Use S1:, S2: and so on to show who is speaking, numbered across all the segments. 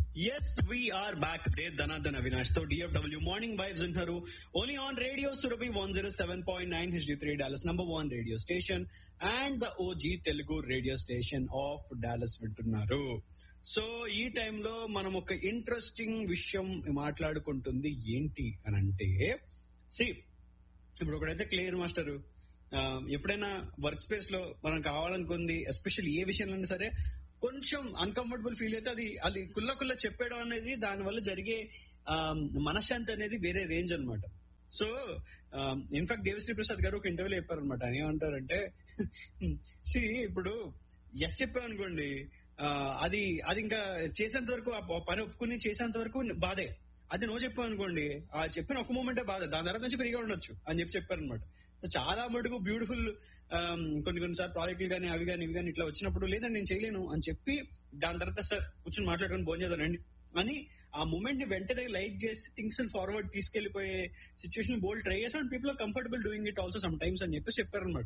S1: yes we're back దే ధనాధన అవినాష్ తో డిఎఫ్డబ్ల్యూ మార్నింగ్ వైబ్స్ వింటారు only on radio Surabhi one zero seven point nine HD three Dallas number one radio station and the OG Telugu radio station of Dallas వింటున్నారు so ఈ టైంలో మనం ఒక ఇంట్రెస్టింగ్ విషయం మాట్లాడుకుంటుంది ఏంటి అని అంటే సి ఇప్పుడు ఒకడైతే క్లియర్ మాస్టర్ ఎప్పుడైనా వర్క్ స్పేస్ లో మనం కావాలనుకుంది ఎస్పెషల్లీ ఏ విషయంలో సరే కొంచెం అన్కంఫర్టబుల్ ఫీల్ అయితే అది అది కుల్ల కుల్ల చెప్పేయడం అనేది దాని వల్ల జరిగే ఆ, మనశ్శాంతి అనేది వేరే రేంజ్ అన్నమాట సో ఇన్ఫాక్ట్ దేవిశ్రీ ప్రసాద్ గారు ఒక ఇంటర్వ్యూలో చెప్పారు అనమాట ఆయన ఏమంటారంటే సి ఇప్పుడు ఎస్ చెప్పామనుకోండి ఆ, అది అది ఇంకా చేసేంత వరకు ఆ పని ఒప్పుకుని చేసేంత వరకు బాధే అది నువ్వు చెప్పావు అనుకోండి ఆ చెప్పిన ఒక మూమెంటే బాధ దాని తర్వాత నుంచి ఫ్రీగా ఉండొచ్చు అని చెప్పి చెప్పారనమాట సో చాలా మటుకు బ్యూటిఫుల్ కొన్ని కొన్నిసార్లు ప్రాజెక్టులు కానీ అవి కానీ ఇవి కానీ ఇట్లా వచ్చినప్పుడు లేదండి నేను చేయలేను అని చెప్పి దాని తర్వాత సార్ కూర్చొని మాట్లాడుకొని భోజనం చేద్దానండి అని ఆ మూమెంట్ ని వెంటనే లైట్ చేసి థింగ్స్ ఫార్వర్డ్ తీసుకెళ్లిపోయే సిచ్యువేషన్ బోల్డ్ ట్రై చేసాం and people are comfortable doing it also sometimes అని చెప్పేసి చెప్పారనమాట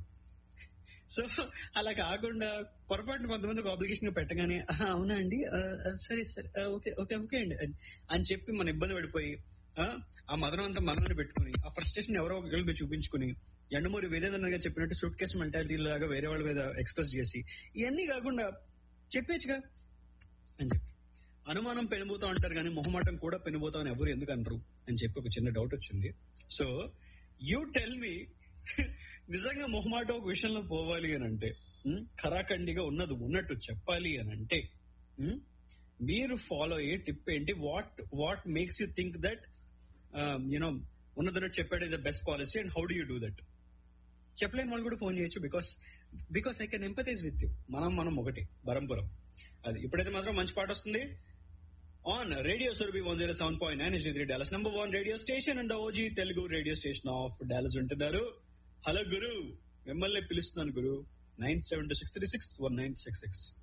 S1: సో అలా కాకుండా పొరపాటున కొంతమంది ఒక అప్లికేషన్ పెట్టగానే "ఆహా, అవునా అండి ఆ, ఆ, సరే సరే ఆ, ఓకే ఓకే ఓకే అండి అని- అని చెప్పి మన ఇబ్బంది పడిపోయి ఆ, ఆ మదనం అంతా మనల్ని పెట్టుకుని ఆ ఫ్రస్ట్రేషన్ ఎవరో ఒకరి మీద చూపించుకుని ఎండమూరి వీరేంద్రగా చెప్పినట్టు సూట్ కేసు మెంటాలిటీ లాగా వేరే వాళ్ళ మీద ఎక్స్ప్రెస్ చేసి ఇవన్నీ కాకుండా చెప్పేచ్చుగా అని చెప్పి అనుమానం పెనుబోతాం అంటారు కానీ మొహమాటం కూడా పెనుబోతాం అని ఎవరు ఎందుకు అనరు అని చెప్పి ఒక చిన్న డౌట్ వచ్చింది సో యూ టెల్ మీ నిజంగా మొహమాటం ఒక విషయంలో పోవాలి అని అంటే ఉమ్, ఖరాఖండిగా ఉన్నది ఉన్నట్టు చెప్పాలి అని అంటే ఉమ్, మీరు ఫాలో అయ్యే టిప్ ఏంటి what what makes you think that you know ఉన్నదన్నట్టు చెప్పాడు the best policy and how do you do that చెప్పలేని వాళ్ళు కూడా ఫోన్ చేయొచ్చు because because I can empathise with you మనం మనం ఒకటి బరంపురం అది ఇప్పుడైతే మాత్రం మంచి పాట వస్తుంది on radio Surabhi one zero seven point nine S three Dallas number one radio station and OG Telugu radio station of Dallas ఉంటున్నారు హలో గురు మిమ్మల్ని పిలుస్తున్నాను Guru nine seven two six three six one nine six six